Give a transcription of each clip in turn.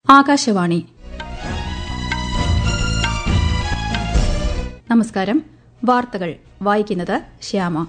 ആകാശവാണി നമസ്കാരം വാർത്തകൾ വായിക്കുന്നത് ശ്യാമ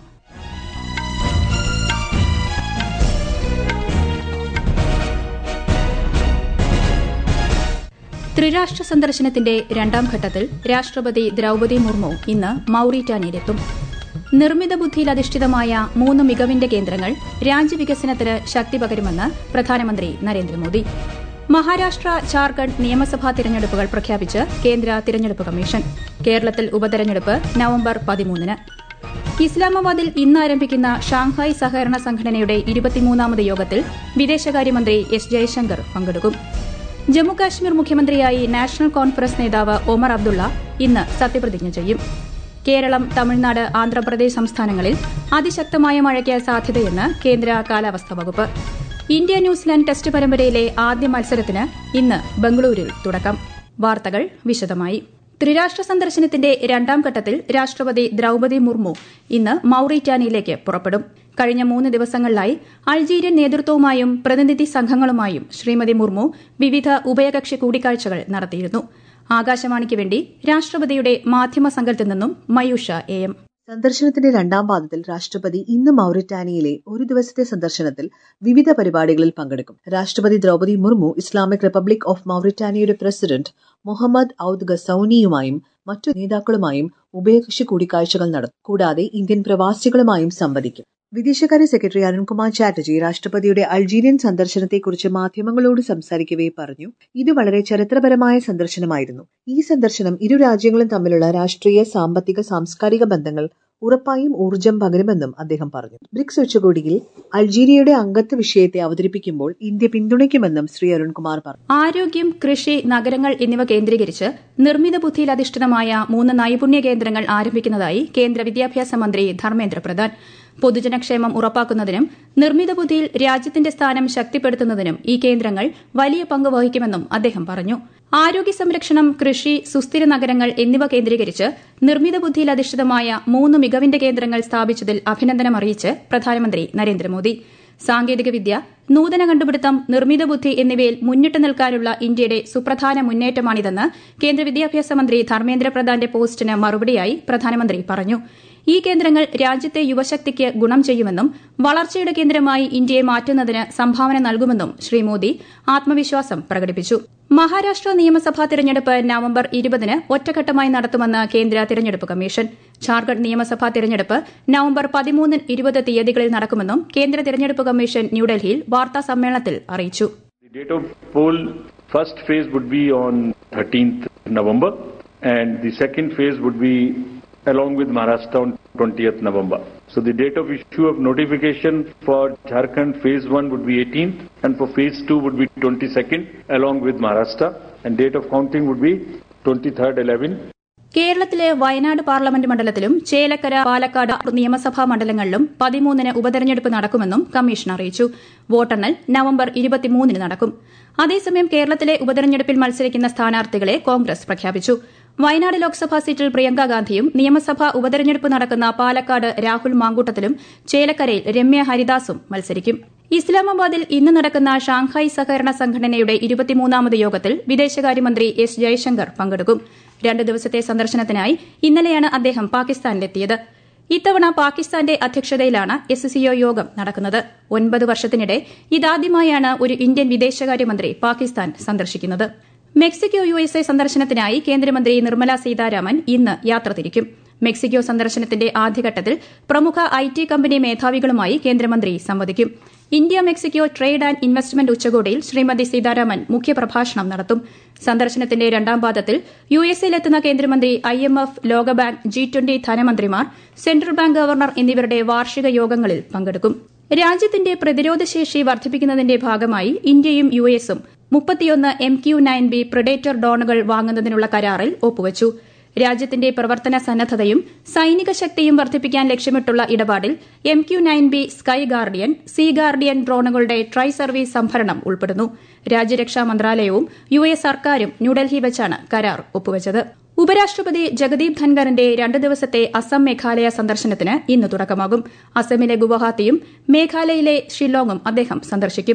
ത്രിരാഷ്ട്ര സന്ദർശനത്തിന്റെ രണ്ടാം ഘട്ടത്തിൽ രാഷ്ട്രപതി ദ്രൌപതി മുർമു ഇന്ന് മൌറിറ്റാനിയിലെത്തും നിർമ്മിത ബുദ്ധിയിൽ അധിഷ്ഠിതമായ മൂന്ന് മികവിന്റെ കേന്ദ്രങ്ങൾ രാജ്യവികസനത്തിന് ശക്തി പകരുമെന്ന് പ്രധാനമന്ത്രി നരേന്ദ്രമോദി മഹാരാഷ്ട്ര ജാർഖണ്ഡ് നിയമസഭാ തിരഞ്ഞെടുപ്പുകൾ പ്രഖ്യാപിച്ച് കേന്ദ്ര തിരഞ്ഞെടുപ്പ് കമ്മീഷൻ കേരളത്തിൽ ഉപതെരഞ്ഞെടുപ്പ് നവംബർ പതിമൂന്നിന് ഇസ്ലാമാബാദിൽ ഇന്ന് ആരംഭിക്കുന്ന ഷാങ്ഹായ് സഹകരണ സംഘടനയുടെ ഇരുപത്തിമൂന്നാമത് യോഗത്തിൽ വിദേശകാര്യമന്ത്രി എസ് ജയശങ്കർ പങ്കെടുക്കും ജമ്മുകാശ്മീർ മുഖ്യമന്ത്രിയായി നാഷണൽ കോൺഫറൻസ് നേതാവ് ഒമർ അബ്ദുള്ള ഇന്ന് സത്യപ്രതിജ്ഞ ചെയ്യും കേരളം തമിഴ്നാട് ആന്ധ്രാപ്രദേശ് സംസ്ഥാനങ്ങളിൽ അതിശക്തമായ മഴയ്ക്ക് സാധ്യതയെന്ന് കേന്ദ്ര കാലാവസ്ഥാ വകുപ്പ് ഇന്ത്യ ന്യൂസിലാൻഡ് ടെസ്റ്റ് പരമ്പരയിലെ ആദ്യ മത്സരത്തിന് ഇന്ന് ബംഗളൂരുവിൽ തുടക്കം വാർത്തകൾ വിശദമായി ത്രിരാഷ്ട്ര സന്ദർശനത്തിന്റെ രണ്ടാം ഘട്ടത്തിൽ രാഷ്ട്രപതി ദ്രൌപതി മുർമു ഇന്ന് മൌറിറ്റാനിയിലേക്ക് പുറപ്പെടും കഴിഞ്ഞ മൂന്ന് ദിവസങ്ങളിലായി അൾജീരിയൻ നേതൃത്വവുമായും പ്രതിനിധി സംഘങ്ങളുമായും ശ്രീമതി മുർമു വിവിധ ഉഭയകക്ഷി കൂടിക്കാഴ്ചകൾ നടത്തിയിരുന്നു ആകാശവാണിക്ക് വേണ്ടി രാഷ്ട്രപതിയുടെ മാധ്യമ സംഘത്തിൽ നിന്നും മയൂഷ എ എം സന്ദർശനത്തിന്റെ രണ്ടാം പാദത്തിൽ രാഷ്ട്രപതി ഇന്ന് മൌറിറ്റാനിയയിലെ ഒരു ദിവസത്തെ സന്ദർശനത്തിൽ വിവിധ പരിപാടികളിൽ പങ്കെടുക്കും രാഷ്ട്രപതി Droupadi Murmu Islamic Republic of മൌറിറ്റാനിയയുടെ പ്രസിഡന്റ് മുഹമ്മദ് ഔദ് ഗസൌനിയുമായും മറ്റു നേതാക്കളുമായും ഉഭയകക്ഷി കൂടിക്കാഴ്ചകൾ നടത്തും കൂടാതെ ഇന്ത്യൻ പ്രവാസികളുമായും സംവദിക്കും വിദേശകാര്യ സെക്രട്ടറി അരുൺകുമാർ ചാറ്റർജി രാഷ്ട്രപതിയുടെ അൾജീരിയൻ സന്ദർശനത്തെക്കുറിച്ച് മാധ്യമങ്ങളോട് സംസാരിക്കവേ പറഞ്ഞു ഇത് വളരെ ചരിത്രപരമായ സന്ദർശനമായിരുന്നു ഈ സന്ദർശനം ഇരു രാജ്യങ്ങളും തമ്മിലുള്ള രാഷ്ട്രീയ സാമ്പത്തിക സാംസ്കാരിക ബന്ധങ്ങൾ ഉറപ്പായും ഊർജ്ജം പകരുമെന്നും അദ്ദേഹം പറഞ്ഞു ബ്രിക്സ് ഉച്ചകോടിയിൽ അൾജീരിയയുടെ അംഗത്വ വിഷയത്തെ അവതരിപ്പിക്കുമ്പോൾ ഇന്ത്യ പിന്തുണയ്ക്കുമെന്നും ശ്രീ അരുൺകുമാർ പറഞ്ഞു ആരോഗ്യം കൃഷി നഗരങ്ങൾ എന്നിവ കേന്ദ്രീകരിച്ച് നിർമ്മിത ബുദ്ധിയിൽ അധിഷ്ഠിതമായ മൂന്ന് നൈപുണ്യ കേന്ദ്രങ്ങൾ ആരംഭിക്കുന്നതായി കേന്ദ്ര വിദ്യാഭ്യാസ മന്ത്രി ധർമ്മേന്ദ്ര പ്രധാൻ പൊതുജനക്ഷേമം ഉറപ്പാക്കുന്നതിനും നിർമ്മിത ബുദ്ധിയിൽ രാജ്യത്തിന്റെ സ്ഥാനം ശക്തിപ്പെടുത്തുന്നതിനും ഈ കേന്ദ്രങ്ങൾ വലിയ പങ്ക് വഹിക്കുമെന്നും അദ്ദേഹം പറഞ്ഞു ആരോഗ്യ സംരക്ഷണം കൃഷി സുസ്ഥിര നഗരങ്ങൾ എന്നിവ കേന്ദ്രീകരിച്ച് നിർമ്മിത ബുദ്ധിയിൽ അധിഷ്ഠിതമായ മൂന്ന് മികവിന്റെ കേന്ദ്രങ്ങൾ സ്ഥാപിച്ചതിൽ അഭിനന്ദനം അറിയിച്ച് പ്രധാനമന്ത്രി നരേന്ദ്രമോദി സാങ്കേതികവിദ്യ നൂതന കണ്ടുപിടുത്തം നിർമ്മിത ബുദ്ധി എന്നിവയിൽ മുന്നിട്ട് നിൽക്കാനുള്ള ഇന്ത്യയുടെ സുപ്രധാന മുന്നേറ്റമാണിതെന്ന് കേന്ദ്ര വിദ്യാഭ്യാസ മന്ത്രി ധർമ്മേന്ദ്ര പ്രധാന്റെ പോസ്റ്റിന് മറുപടിയായി പ്രധാനമന്ത്രി പറഞ്ഞു ഈ കേന്ദ്രങ്ങൾ രാജ്യത്തെ യുവശക്തിക്ക് ഗുണം ചെയ്യുമെന്നും വളർച്ചയുടെ കേന്ദ്രമായി ഇന്ത്യയെ മാറ്റുന്നതിന് സംഭാവന നൽകുമെന്നും ശ്രീ മോദി ആത്മവിശ്വാസം പ്രകടിപ്പിച്ചു മഹാരാഷ്ട്ര നിയമസഭാ തിരഞ്ഞെടുപ്പ് നവംബർ ഇരുപതിന് ഒറ്റഘട്ടമായി നടത്തുമെന്ന് കേന്ദ്ര തിരഞ്ഞെടുപ്പ് കമ്മീഷൻ ഝാർഖണ്ഡ് നിയമസഭാ തിരഞ്ഞെടുപ്പ് നവംബർ പതിമൂന്ന് ഇരുപത് തീയതികളിൽ നടക്കുമെന്നും കേന്ദ്ര തിരഞ്ഞെടുപ്പ് കമ്മീഷൻ ന്യൂഡൽഹിയിൽ വാർത്താ സമ്മേളനത്തിൽ അറിയിച്ചു date of poll first phase would be on 13th November and the second phase would be along with Maharashtra on 20th November. So the date of issue of notification for Jharkhand phase 1 would be 18th and for phase 2 would be 22nd along with Maharashtra and date of counting would be 23rd 11. കേരളത്തിലെ Wayanad parliament മണ്ഡലത്തിലും ചേലക്കര പാലക്കാട് നിയമസഭാ മണ്ഡലങ്ങളിലും പതിമൂന്നിന് ഉപതെരഞ്ഞെടുപ്പ് നടക്കുമെന്നും commission അറിയിച്ചു വോട്ടെണ്ണൽ November ഇരുപത്തിമൂന്നിന് നടക്കും അതേസമയം കേരളത്തിലെ ഉപതെരഞ്ഞെടുപ്പിൽ മത്സരിക്കുന്ന സ്ഥാനാർത്ഥികളെ കോൺഗ്രസ് പ്രഖ്യാപിച്ചു വയനാട് ലോക്സഭാ സീറ്റിൽ പ്രിയങ്ക ഗാന്ധിയും നിയമസഭാ ഉപതെരഞ്ഞെടുപ്പ് നടക്കുന്ന പാലക്കാട് രാഹുൽ മാങ്കൂട്ടത്തിലും ചേലക്കരയിൽ രമ്യ ഹരിദാസും മത്സരിക്കും ഇസ്ലാമാബാദിൽ ഇന്ന് നടക്കുന്ന ഷാങ്ഹായ് സഹകരണ സംഘടനയുടെ ഇരുപത്തിമൂന്നാമത് യോഗത്തിൽ വിദേശകാര്യമന്ത്രി എസ് ജയശങ്കർ പങ്കെടുക്കും രണ്ട് ദിവസത്തെ സന്ദർശനത്തിനായി ഇന്നലെയാണ് അദ്ദേഹം പാകിസ്ഥാനിലെത്തിയത് ഇത്തവണ പാകിസ്ഥാന്റെ അധ്യക്ഷതയിലാണ് എസ് സിഒ യോഗം നടക്കുന്നത് ഒൻപത് വർഷത്തിനിടെ ഇതാദ്യമായാണ് ഒരു ഇന്ത്യൻ വിദേശകാര്യമന്ത്രി പാകിസ്ഥാൻ സന്ദർശിക്കുന്നത് മെക്സിക്കോ യു എസ് എ സന്ദർശനത്തിനായി കേന്ദ്രമന്ത്രി നിർമ്മല സീതാരാമൻ ഇന്ന് യാത്ര തിരിക്കും മെക്സിക്കോ സന്ദർശനത്തിന്റെ ആദ്യഘട്ടത്തിൽ പ്രമുഖ ഐ ടി കമ്പനി മേധാവികളുമായി കേന്ദ്രമന്ത്രി സംവദിക്കും India Mexico trade and investment ഉച്ചകോടിയിൽ ശ്രീമതി സീതാരാമൻ മുഖ്യപ്രഭാഷണം നടത്തും സന്ദർശനത്തിന്റെ രണ്ടാം പാദത്തിൽ യു എസിലെത്തുന്ന കേന്ദ്രമന്ത്രി ഐ എം എഫ് ലോകബാങ്ക് ജി ട്വന്റി ധനമന്ത്രിമാർ സെൻട്രൽ ബാങ്ക് ഗവർണർ എന്നിവരുടെ വാർഷിക യോഗങ്ങളിൽ പങ്കെടുക്കും രാജ്യത്തിന്റെ പ്രതിരോധശേഷി വർദ്ധിപ്പിക്കുന്നതിന്റെ ഭാഗമായി ഇന്ത്യയും യു എസും മുപ്പത്തിയൊന്ന് M Q nine B predator ഡോണുകൾ വാങ്ങുന്നതിനുള്ള കരാറിൽ ഒപ്പുവച്ചു രാജ്യത്തിന്റെ പ്രവർത്തന സന്നദ്ധതയും സൈനിക ശക്തിയും വർദ്ധിപ്പിക്കാൻ ലക്ഷ്യമിട്ടുള്ള ഇടപാടിൽ M Q nine B sky guardian sea guardian ഡ്രോണുകളുടെ ട്രൈ സർവീസ് സംഭരണം ഉൾപ്പെടുന്നു രാജ്യരക്ഷാ മന്ത്രാലയവും യു എസ് സർക്കാരും ന്യൂഡൽഹി വെച്ചാണ് കരാർ ഒപ്പുവച്ചത് ഉപരാഷ്ട്രപതി ജഗദീപ് ധൻഖറിന്റെ രണ്ട് ദിവസത്തെ അസം മേഘാലയ സന്ദർശനത്തിന് ഇന്ന് തുടക്കമാകും അസമിലെ ഗുവാഹത്തിയും മേഘാലയയിലെ ഷില്ലോങ്ങും അദ്ദേഹം സന്ദർശിക്കും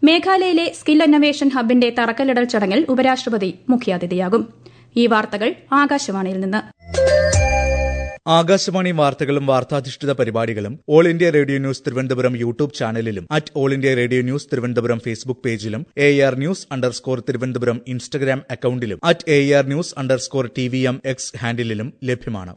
മേഘാലയയിലെ സ്കിൽ ഇന്നവേഷൻ ഹബിന്റെ തറക്കല്ലിടൽ ചടങ്ങിൽ ഉപരാഷ്ട്രപതി മുഖ്യാതിഥിയാകും ഈ വാർത്തകൾ ആകാശവാണിയിൽ നിന്ന് ആകാശവാണി വാർത്തകളും വാർത്താധിഷ്ഠിത പരിപാടികളും All India Radio News Thiruvananthapuram YouTube ചാനലിലും at All India Radio News Thiruvananthapuram Facebook പേജിലും A R news underscore Thiruvananthapuram Instagram അക്കൌണ്ടിലും at A R news underscore T V M X ഹാൻഡിലും ലഭ്യമാണ്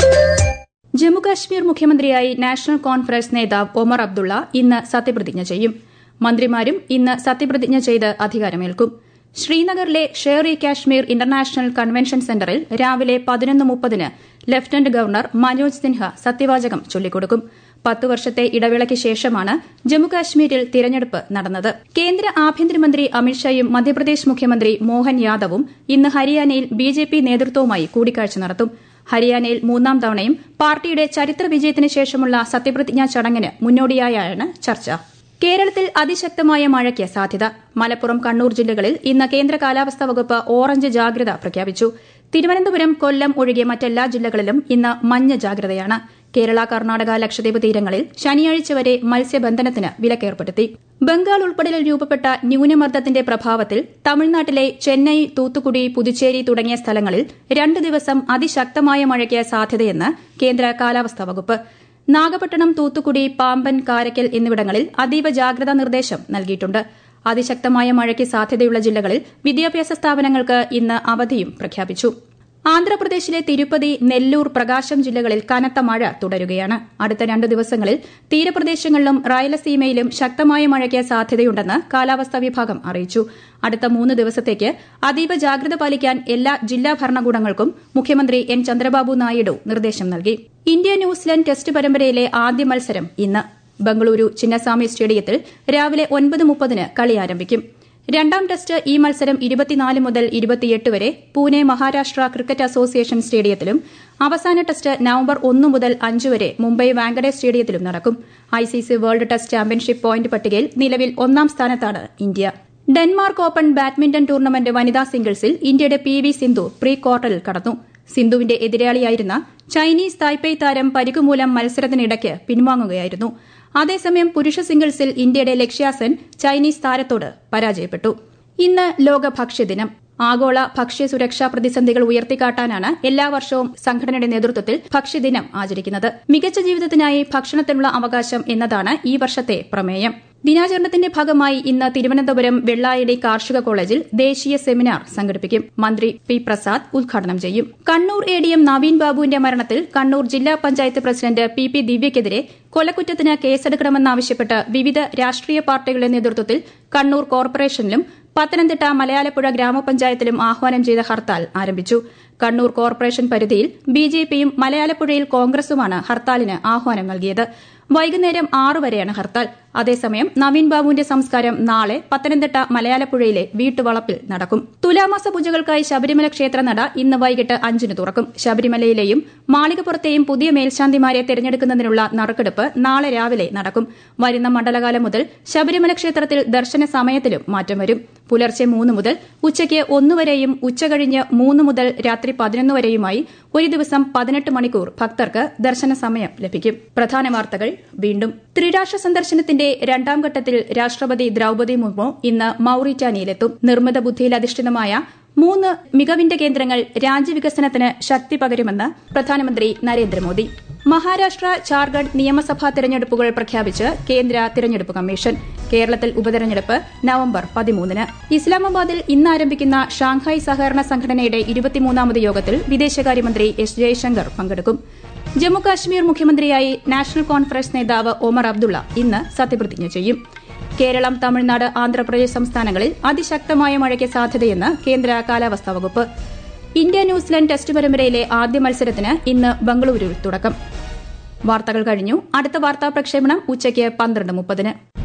ജമ്മുകാശ്മീർ മുഖ്യമന്ത്രിയായി നാഷണൽ കോൺഫറൻസ് നേതാവ് ഒമർ അബ്ദുള്ള ഇന്ന് സത്യപ്രതിജ്ഞ ചെയ്യും മന്ത്രിമാരും ഇന്ന് സത്യപ്രതിജ്ഞ ചെയ്ത് അധികാരമേൽക്കും ശ്രീനഗറിലെ ഷെയർ ഇ കാശ്മീർ ഇന്റർനാഷണൽ കൺവെൻഷൻ സെന്ററിൽ രാവിലെ പതിനൊന്ന് മുപ്പതിന് ലഫ്റ്റനന്റ് ഗവർണർ മനോജ് സിൻഹ സത്യവാചകം ചൊല്ലിക്കൊടുക്കും പത്ത് വർഷത്തെ ഇടവേളയ്ക്ക് ശേഷമാണ് ജമ്മുകാശ്മീരിൽ തിരഞ്ഞെടുപ്പ് നടന്നത് കേന്ദ്ര ആഭ്യന്തരമന്ത്രി അമിത്ഷായും മധ്യപ്രദേശ് മുഖ്യമന്ത്രി മോഹൻ യാദവും ഇന്ന് ഹരിയാനയിൽ ബിജെപി നേതൃത്വവുമായി കൂടിക്കാഴ്ച നടത്തും ഹരിയാനയിൽ മൂന്നാം തവണയും പാർട്ടിയുടെ ചരിത്ര വിജയത്തിന് ശേഷമുള്ള സത്യപ്രതിജ്ഞാ ചടങ്ങിന് മുന്നോടിയായാണ് ചർച്ച കേരളത്തിൽ അതിശക്തമായ മഴയ്ക്ക് സാധ്യത മലപ്പുറം കണ്ണൂർ ജില്ലകളിൽ ഇന്ന് കേന്ദ്ര കാലാവസ്ഥാ വകുപ്പ് ഓറഞ്ച് ജാഗ്രത പ്രഖ്യാപിച്ചു തിരുവനന്തപുരം കൊല്ലം ഒഴികെ മറ്റെല്ലാ ജില്ലകളിലും ഇന്ന് മഞ്ഞ ജാഗ്രതയാണ് കേരള കർണാടക ലക്ഷദ്വീപ് തീരങ്ങളിൽ ശനിയാഴ്ച വരെ മത്സ്യബന്ധനത്തിന് വിലക്കേർപ്പെടുത്തി ബംഗാൾ ഉൾക്കടലിൽ രൂപപ്പെട്ട ന്യൂനമർദ്ദത്തിന്റെ പ്രഭാവത്തിൽ തമിഴ്നാട്ടിലെ ചെന്നൈ തൂത്തുക്കുടി പുതുച്ചേരി തുടങ്ങിയ സ്ഥലങ്ങളിൽ രണ്ട് ദിവസം അതിശക്തമായ മഴയ്ക്ക് സാധ്യതയെന്ന് കേന്ദ്ര കാലാവസ്ഥാ വകുപ്പ് നാഗപട്ടണം തൂത്തുക്കുടി പാമ്പൻ കാരയ്ക്കൽ എന്നിവിടങ്ങളിൽ അതീവ ജാഗ്രതാ നിർദ്ദേശം നൽകിയിട്ടുണ്ട് അതിശക്തമായ മഴയ്ക്ക് സാധ്യതയുള്ള ജില്ലകളിൽ വിദ്യാഭ്യാസ സ്ഥാപനങ്ങൾക്ക് ഇന്ന് അവധിയും പ്രഖ്യാപിച്ചു ആന്ധ്രാപ്രദേശിലെ തിരുപ്പതി നെല്ലൂർ പ്രകാശം ജില്ലകളിൽ കനത്ത മഴ തുടരുകയാണ് അടുത്ത രണ്ട് ദിവസങ്ങളിൽ തീരപ്രദേശങ്ങളിലും റയലസീമയിലും ശക്തമായ മഴയ്ക്ക് സാധ്യതയുണ്ടെന്ന് കാലാവസ്ഥാ വിഭാഗം അറിയിച്ചു അടുത്ത മൂന്ന് ദിവസത്തേക്ക് അതീവ ജാഗ്രത പാലിക്കാൻ എല്ലാ ജില്ലാ ഭരണകൂടങ്ങൾക്കും മുഖ്യമന്ത്രി എൻ ചന്ദ്രബാബു നായിഡു നിർദ്ദേശം നൽകി ഇന്ത്യ ന്യൂസിലൻഡ് ടെസ്റ്റ് പരമ്പരയിലെ ആദ്യ മത്സരം ഇന്ന് ബംഗളൂരു ചിന്നസ്വാമി സ്റ്റേഡിയത്തിൽ രാവിലെ ഒൻപത് മുപ്പതിന് കളി ആരംഭിക്കും രണ്ടാം ടെസ്റ്റ് ഈ മത്സരം ഇരുപത്തിനാല് മുതൽ ഇരുപത്തിയെട്ട് വരെ പൂനെ മഹാരാഷ്ട്ര ക്രിക്കറ്റ് അസോസിയേഷൻ സ്റ്റേഡിയത്തിലും അവസാന ടെസ്റ്റ് നവംബർ ഒന്ന് മുതൽ അഞ്ച് വരെ മുംബൈ വാങ്കഡെ സ്റ്റേഡിയത്തിലും നടക്കും ICC world test championship point പട്ടികയിൽ നിലവിൽ ഒന്നാം സ്ഥാനത്താണ് India Denmark Open badminton tournament വനിതാ സിംഗിൾസിൽ ഇന്ത്യയുടെ പി വി സിന്ധു പ്രീ ക്വാർട്ടറിൽ കടന്നു സിന്ധുവിന്റെ എതിരാളിയായിരുന്ന ചൈനീസ് തായ്പേയ് താരം പരിക്കുമൂലം മത്സരത്തിനിടയ്ക്ക് പിൻവാങ്ങുകയായിരുന്നു അതേസമയം പുരുഷ സിംഗിൾസിൽ ഇന്ത്യയുടെ ലക്ഷ്യാസെൻ ചൈനീസ് താരത്തോട് പരാജയപ്പെട്ടു ഇന്ന് ലോക ഭക്ഷ്യദിനം ആഗോള ഭക്ഷ്യ സുരക്ഷാ പ്രതിസന്ധികൾ ഉയർത്തിക്കാട്ടാനാണ് എല്ലാ വർഷവും സംഘടനയുടെ നേതൃത്വത്തിൽ ഭക്ഷ്യദിനം ആചരിക്കുന്നത് മികച്ച ജീവിതത്തിനായി ഭക്ഷണത്തിനുള്ള അവകാശം എന്നതാണ് ഈ വർഷത്തെ പ്രമേയം ദിനാചരണത്തിന്റെ ഭാഗമായി ഇന്ന് തിരുവനന്തപുരം വെള്ളായടി കാർഷിക കോളേജിൽ ദേശീയ സെമിനാർ സംഘടിപ്പിക്കും മന്ത്രി പി പ്രസാദ് ഉദ്ഘാടനം ചെയ്യും Kannur A D M Naveen ബാബുവിന്റെ മരണത്തിൽ കണ്ണൂർ ജില്ലാ പഞ്ചായത്ത് പ്രസിഡന്റ് പി പി ദിവ്യയ്ക്കെതിരെ കൊലക്കുറ്റത്തിന് കേസെടുക്കണമെന്നാവശ്യപ്പെട്ട് വിവിധ രാഷ്ട്രീയ പാർട്ടികളുടെ നേതൃത്വത്തിൽ കണ്ണൂർ കോർപ്പറേഷനിലും പത്തനംതിട്ട മലയാലപ്പുഴ ഗ്രാമപഞ്ചായത്തിലും ആഹ്വാനം ചെയ്ത ഹർത്താൽ ആരംഭിച്ചു കണ്ണൂർ കോർപ്പറേഷൻ പരിധിയിൽ ബിജെപിയും മലയാലപ്പുഴയിൽ കോൺഗ്രസുമാണ് ഹർത്താലിന് ആഹ്വാനം നൽകിയത് വൈകുന്നേരം ആറ് വരെയാണ് ഹർത്താൽ അതേസമയം നവീൻ ബാബുവിന്റെ സംസ്കാരം നാളെ പത്തനംതിട്ട മലയാലപ്പുഴയിലെ വീട്ടുവളപ്പിൽ നടക്കും തുലാമാസ പൂജകൾക്കായി ശബരിമല ക്ഷേത്രനട ഇന്ന് വൈകിട്ട് അഞ്ചിന് തുറക്കും ശബരിമലയിലെയും മാളികപ്പുറത്തെയും പുതിയ മേൽശാന്തിമാരെ തെരഞ്ഞെടുക്കുന്നതിനുള്ള നറുക്കെടുപ്പ് നാളെ രാവിലെ നടക്കും വരുന്ന മണ്ഡലകാലം മുതൽ ശബരിമല ക്ഷേത്രത്തിൽ ദർശന സമയത്തിലും മാറ്റം വരും പുലർച്ചെ മൂന്ന് മുതൽ ഉച്ചയ്ക്ക് ഒന്നുവരെയും ഉച്ചകഴിഞ്ഞ് മൂന്ന് മുതൽ രാത്രി പതിനൊന്ന് വരെയുമായി ഒരു ദിവസം പതിനെട്ട് മണിക്കൂർ ഭക്തർക്ക് ദർശന സമയം ലഭിക്കും പ്രധാന വാർത്തകൾ വീണ്ടും ത്രിരാഷ്ട്ര സന്ദർശനത്തിന്റെ രണ്ടാം ഘട്ടത്തിൽ രാഷ്ട്രപതി ദ്രൌപദി മുർമു ഇന്ന് മൌറിറ്റാനിയിലെത്തും നിർമ്മിത ബുദ്ധിയിൽ അധിഷ്ഠിതമായ മൂന്ന് മികവിന്റെ കേന്ദ്രങ്ങൾ രാജ്യവികസനത്തിന് ശക്തി പകരുമെന്ന് പ്രധാനമന്ത്രി നരേന്ദ്രമോദി മഹാരാഷ്ട്ര ഝാർഖണ്ഡ് നിയമസഭാ തെരഞ്ഞെടുപ്പുകൾ പ്രഖ്യാപിച്ച് കേന്ദ്ര തെരഞ്ഞെടുപ്പ് കമ്മീഷൻ കേരളത്തിൽ ഉപതെരഞ്ഞെടുപ്പ് നവംബർ പതിമൂന്നിന് ഇസ്ലാമാബാദിൽ ഇന്ന് ആരംഭിക്കുന്ന ഷാങ്ഹായ് സഹകരണ സംഘടനയുടെ ഇരുപത്തിമൂന്നാമത് യോഗത്തിൽ വിദേശകാര്യമന്ത്രി എസ് ജയശങ്കർ പങ്കെടുക്കും ജമ്മുകാശ്മീർ മുഖ്യമന്ത്രിയായി നാഷണൽ കോൺഫറൻസ് നേതാവ് ഒമർ അബ്ദുള്ള ഇന്ന് സത്യപ്രതിജ്ഞ ചെയ്യും കേരളം തമിഴ്നാട് ആന്ധ്രാപ്രദേശ് സംസ്ഥാനങ്ങളിൽ അതിശക്തമായ മഴയ്ക്ക് സാധ്യതയെന്ന് കേന്ദ്ര കാലാവസ്ഥാ വകുപ്പ് ഇന്ത്യ ന്യൂസിലൻഡ് ടെസ്റ്റ് പരമ്പരയിലെ ആദ്യ മത്സരത്തിന് ഇന്ന് ബംഗളൂരുവിൽ തുടക്കം വാർത്തകൾ കഴിഞ്ഞു അടുത്ത വാർത്താ പ്രക്ഷേപണം ഉച്ചയ്ക്ക് പന്ത്രണ്ട് മുപ്പതിന്